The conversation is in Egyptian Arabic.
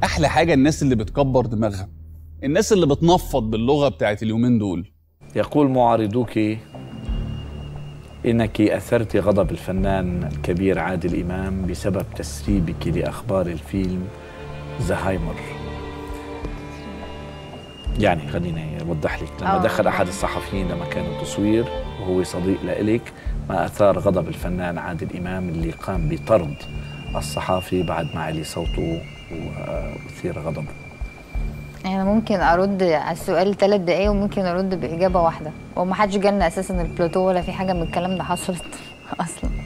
احلى حاجه الناس اللي بتكبر دماغها الناس اللي بتنفض باللغه بتاعت اليومين دول يقول معارضوك إنك أثرت غضب الفنان الكبير عادل إمام بسبب تسريبك لأخبار الفيلم زهايمر يعني خليني أوضح لك لما آه. دخل أحد الصحفيين لما كان تصوير وهو صديق لإلك ما أثار غضب الفنان عادل إمام اللي قام بطرد الصحافي بعد ما علي صوته وأثير غضبه يعني ممكن ارد على السؤال ثلاث دقايق وممكن ارد باجابه واحده وما حدش جالنا اساسا البلاتو ولا في حاجه من الكلام ده حصلت اصلا